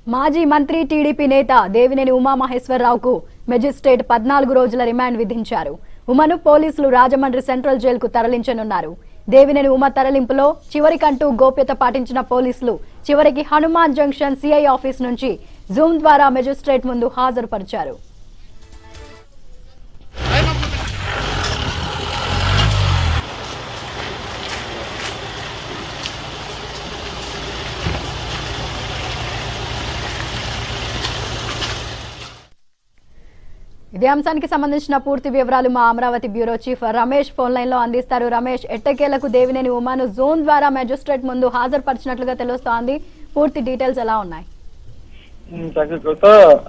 మాజీ మంత్రి టీడీపీ నేత దేవినేని ఉమామహేశ్వరరావుకు మెజిస్ట్రేట్ పద్నాలుగు రోజుల రిమాండ్ విధించారు ఉమను పోలీసులు రాజమండ్రి సెంట్రల్ జైలుకు తరలించనున్నారు దేవినేని ఉమ తరలింపులో చివరికంటూ గోప్యత పాటించిన పోలీసులు చివరికి హనుమాన్ జంక్షన్ సిఐ ఆఫీస్ నుంచి జూమ్ ద్వారా మెజిస్ట్రేట్ ముందు హాజరుపరిచారు ఇదే అంశానికి సంబంధించిన పూర్తి వివరాలు మా Amaravati bureau chief Ramesh phone line లో అందిస్తారు రమేష్ ఎట్టకేలకు దేవినేని ఉమాను జోన్ ద్వారా మెజిస్ట్రేట్ ముందు హాజరుపరిచినట్లుగా తెలుస్తోంది పూర్తి డీటెయిల్స్ ఎలా ఉన్నాయి సంగీత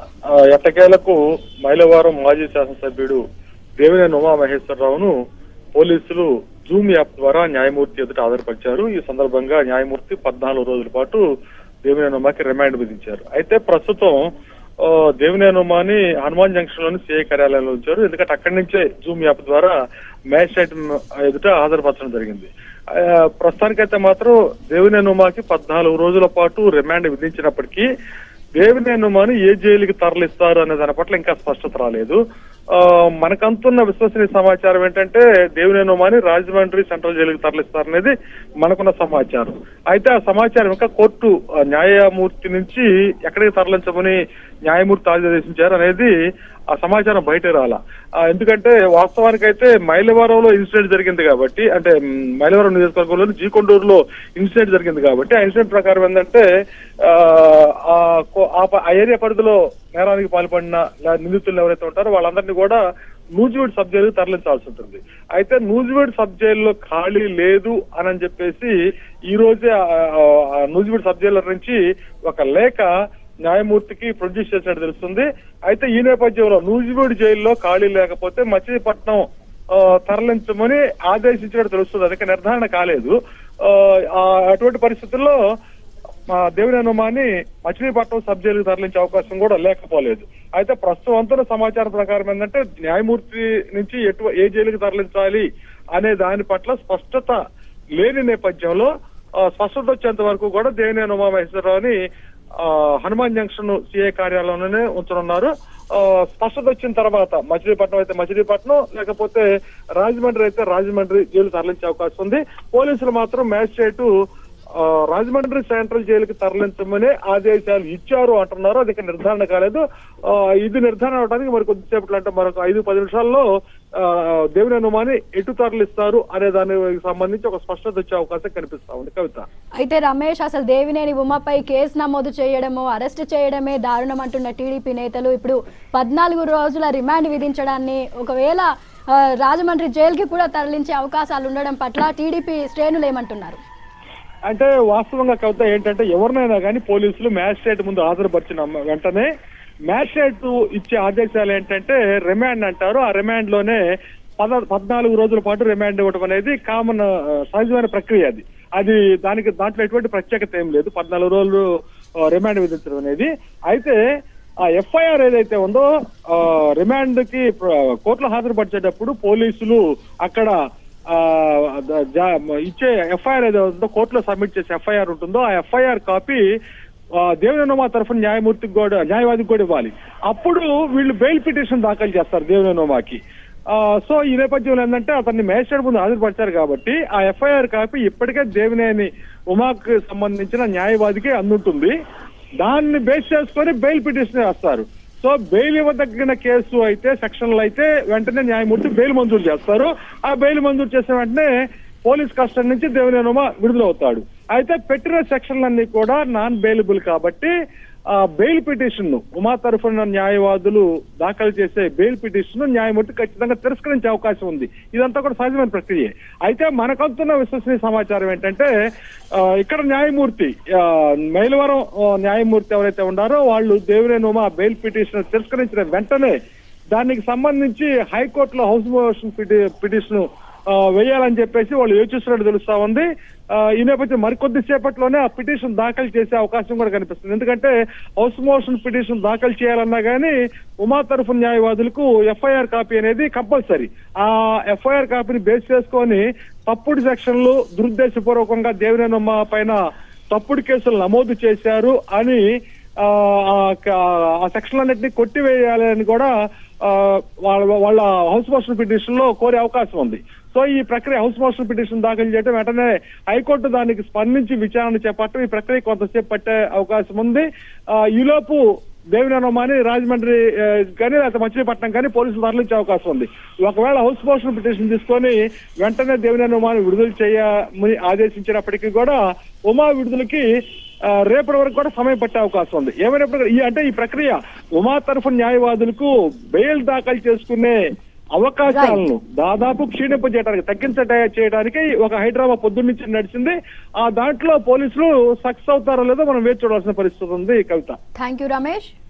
ఎట్టకేలకు మైలవారం మాజీ శాసనసభ్యుడు దేవినేని ఉమామహేశ్వరరావును పోలీసులు జూమ్ యాప్ ద్వారా న్యాయమూర్తి ఎదుట హాజరుపరిచారు ఈ సందర్భంగా న్యాయమూర్తి పద్నాలుగు రోజుల పాటు దేవినేని ఉమాకి రిమాండ్ విధించారు అయితే ప్రస్తుతం ఆ, దేవినేని ఉమాని హనుమాన్ జంక్షన్ లోని సిఐ కార్యాలయంలో ఉంచారు ఎందుకంటే అక్కడి నుంచే జూమ్ యాప్ ద్వారా మ్యాజిస్ట్రేట్ ఎదుట హాజరుపరచడం జరిగింది ఆ, ప్రస్తుతానికైతే మాత్రం దేవినేని ఉమాకి పద్నాలుగు రోజుల పాటు రిమాండ్ విధించినప్పటికీ దేవినేనుమాని ఏ జైలుకి తరలిస్తారు అనే దాని పట్ల ఇంకా స్పష్టత రాలేదు ఆ, మనకంతున్న విశ్వసనీయ సమాచారం ఏంటంటే దేవినేనుమాని రాజమండ్రి సెంట్రల్ జైలుకి తరలిస్తారనేది మనకున్న సమాచారం అయితే ఆ సమాచారం ఇంకా కోర్టు ఆ, న్యాయమూర్తి నుంచి ఎక్కడికి తరలించమని న్యాయమూర్తి ఆదేశించారు అనేది ఆ సమాచారం బయట రాల ఆ, ఎందుకంటే వాస్తవానికైతే మైలవరంలో ఇన్సిడెంట్ జరిగింది కాబట్టి అంటే మ్, మైలవరం నియోజకవర్గంలోని జీకొండూరులో ఇన్సిడెంట్ జరిగింది కాబట్టి ఆ ఇన్సిడెంట్ ప్రకారం ఏంటంటే ఆ, ఆ కో- ఆ ప- ఆ ఏరియా పరిధిలో నేరానికి పాల్పడిన లే- నిందితులు ఎవరైతే ఉంటారో వాళ్ళందరినీ కూడా నూజివీడ్ సబ్ జైలుకి తరలించాల్సి ఉంటుంది అయితే నూజివీడ్ సబ్ జైల్లో ఖాళీ లేదు అని చెప్పేసి ఈ రోజే ఆ- ఆ- ఆ నూజివీడ్ సబ్ జైలర్ నుంచి ఒక లేఖ న్యాయమూర్తికి ప్రొడ్యూస్ చేసినట్టు తెలుస్తుంది అయితే ఈ నేపథ్యంలో నూజివీడ్ జైల్లో ఖాళీ లేకపోతే మచిలీపట్నం ఆ, తరలించమని ఆదేశించినట్టు తెలుస్తుంది అదిక నిర్ధారణ కాలేదు ఆ, ఆ, అటువంటి పరిస్థితుల్లో మా దేవినేని ఉమాని మచిలీపట్నం సబ్ జైలుకు తరలించే అవకాశం కూడా లేకపోలేదు అయితే ప్రస్తుతం అంతున్న సమాచారం ప్రకారం ఏంటంటే న్యాయమూర్తి నుంచి ఎటు ఏ జైలుకి తరలించాలి అనే దాని పట్ల స్పష్టత లేని నేపథ్యంలో ఆ, స్పష్టత వచ్చేంత వరకు కూడా దేవినేని ఉమామహేశ్వరరావుని ఆ, హనుమాన్ జంక్షన్ సిఐ కార్యాలయంలోనే ఉంచనున్నారు ఆ, స్పష్టత వచ్చిన తర్వాత మచిలీపట్నం అయితే మచిలీపట్నం లేకపోతే రాజమండ్రి అయితే రాజమండ్రి జైలు తరలించే అవకాశం ఉంది పోలీసులు మాత్రం మ్యాజిస్ట్రేటు ఆ, రాజమండ్రి సెంట్రల్ జైలుకి తరలించమని ఆదేశాలు ఇచ్చారు అంటున్నారు అది ఇంకా నిర్ధారణ కాలేదు ఆ, ఇది నిర్ధారణ అవడానికి మరి కొద్దిసేపట్లో అంటే మరొక ఐదు పది నిమిషాల్లో ఆ, దేవినేని ఉమాని ఎటు తరలిస్తారు అనే దానికి సంబంధించి ఒక స్పష్టత వచ్చే అవకాశం కనిపిస్తా ఉంది కవిత అయితే రమేష్ అసలు దేవినేని ఉమపై కేసు నమోదు చేయడము అరెస్ట్ చేయడమే దారుణం అంటున్న టీడీపీ నేతలు ఇప్పుడు పద్నాలుగు రోజుల రిమాండ్ విధించడాన్ని ఒకవేళ ఆ, రాజమండ్రి జైలుకి కూడా తరలించే అవకాశాలు ఉండడం పట్ల టీడీపీ శ్రేణులు ఏమంటున్నారు అంటే వాస్తవంగా కవిత ఏంటంటే ఎవరినైనా కానీ పోలీసులు మ్యాజిస్ట్రేట్ ముందు హాజరుపరిచిన వెంటనే మ్యాజిస్ట్రేట్ ఇచ్చే ఆదేశాలు ఏంటంటే రిమాండ్ అంటారు ఆ రిమాండ్ లోనే పద పద్నాలుగు రోజుల పాటు రిమాండ్ ఇవ్వడం అనేది కామన్ సహజమైన ప్రక్రియ అది అది దానికి దాంట్లో ఎటువంటి ప్రత్యేకత ఏం లేదు పద్నాలుగు రోజులు ఆ, రిమాండ్ విధించడం అనేది అయితే ఆ ఎఫ్ఐఆర్ ఏదైతే ఉందో ఆ, రిమాండ్ కి ప్ర- కోర్టులో హాజరుపరిచేటప్పుడు పోలీసులు అక్కడ ఆ, ద- జా- ఇచ్చే ఎఫ్ఐఆర్ ఏదో ఉందో కోర్టులో సబ్మిట్ చేసే ఎఫ్ఐఆర్ ఉంటుందో ఆ ఎఫ్ఐఆర్ కాపీ దేవినోమా తరఫున న్యాయమూర్తికి కూడా న్యాయవాదికి కూడా ఇవ్వాలి అప్పుడు వీళ్ళు బెయిల్ పిటిషన్ దాఖలు చేస్తారు దేవినోమాకి సో ఈ నేపథ్యంలో ఏంటంటే అతన్ని మేజిస్ట్రేట్ ముందు హాజరుపరిచారు కాబట్టి ఆ ఎఫ్ఐఆర్ కాపీ ఇప్పటికే దేవినేని ఉమాకు సంబంధించిన న్యాయవాదికి అందుంటుంది దాన్ని బేస్ చేసుకొని బెయిల్ పిటిషన్ వేస్తారు సో బెయిల్ ఇవ్వదగిన కేసు అయితే సెక్షన్లు అయితే వెంటనే న్యాయమూర్తి బెయిల్ మంజూరు చేస్తారు ఆ బెయిల్ మంజూరు చేసిన వెంటనే పోలీస్ కస్టడీ నుంచి దేవినేనుమ విడుదలవుతాడు అయితే పెట్టిన సెక్షన్లన్నీ కూడా నాన్ బెయిలబుల్ కాబట్టి ఆ బెయిల్ పిటిషన్ ను ఉమా తరఫున న్యాయవాదులు దాఖలు చేసే బెయిల్ పిటిషన్ ను న్యాయమూర్తి ఖచ్చితంగా తిరస్కరించే అవకాశం ఉంది ఇదంతా కూడా సహజమైన ప్రక్రియ అయితే మనకంతున్న విశ్వసనీయ సమాచారం ఏంటంటే ఆ, ఇక్కడ న్యాయమూర్తి ఆ, మైలవరం ఆ, న్యాయమూర్తి ఎవరైతే ఉన్నారో వాళ్ళు దేవినేని ఉమా బెయిల్ పిటిషన్ తిరస్కరించిన వెంటనే దానికి సంబంధించి హైకోర్టులో హౌస్ మోషన్ పిటి- పిటిషన్ ఆ, వేయాలని చెప్పేసి వాళ్ళు యోచిస్తున్నట్టు తెలుస్తా ఉంది ఆ, ఈ నేపథ్యం మరికొద్ది సేపట్లోనే ఆ పిటిషన్ దాఖలు చేసే అవకాశం కూడా కనిపిస్తుంది ఎందుకంటే హౌస్ మోషన్ పిటిషన్ దాఖలు చేయాలన్నా కానీ ఉమా తరఫు న్యాయవాదులకు ఎఫ్ఐఆర్ కాపీ అనేది కంపల్సరీ ఆ ఎఫ్ఐఆర్ కాపీని బేస్ చేసుకొని తప్పుడు సెక్షన్లు దురుద్దేశపూర్వకంగా దేవినేని ఉమా పైన తప్పుడు కేసులు నమోదు చేశారు అని ఆ, ఆ క- ఆ సెక్షన్ అన్నింటినీ కొట్టివేయాలని కూడా ఆ, వాళ్ళ వాళ్ళ హౌస్ మోషన్ పిటిషన్ లో కోరే అవకాశం ఉంది సో ఈ ప్రక్రియ హౌస్ మోషన్ పిటిషన్ దాఖలు చేయడం వెంటనే హైకోర్టు దానికి స్పందించి విచారణ చేపట్టడం ఈ ప్రక్రియ కొంతసేపు పట్టే అవకాశం ఉంది ఆ, ఈలోపు దేవినోమాని రాజమండ్రి ఆ, కానీ లేకపోతే మచిలీపట్నం కానీ పోలీసులు తరలించే అవకాశం ఉంది ఒకవేళ హౌస్ మోషన్ పిటిషన్ తీసుకొని వెంటనే దేవినోమాని విడుదల చేయమని ఆదేశించినప్పటికీ కూడా ఉమా విడుదలకి ఆ, రేపటి వరకు కూడా సమయం పట్టే అవకాశం ఉంది ఏమైనప్పుడు ఈ అంటే ఈ ప్రక్రియ ఉమా తరఫు న్యాయవాదులకు బెయిల్ దాఖలు చేసుకునే అవకాశాలను దాదాపు క్షీణింపజేయడానికి తగ్గించ చేయడానికి ఒక హైదరాబాద్ పొద్దున్న నుంచి నడిచింది ఆ దాంట్లో పోలీసులు సక్సెస్ అవుతారో లేదో మనం వేచి చూడాల్సిన పరిస్థితి ఉంది కవిత థ్యాంక్ యూ రమేష్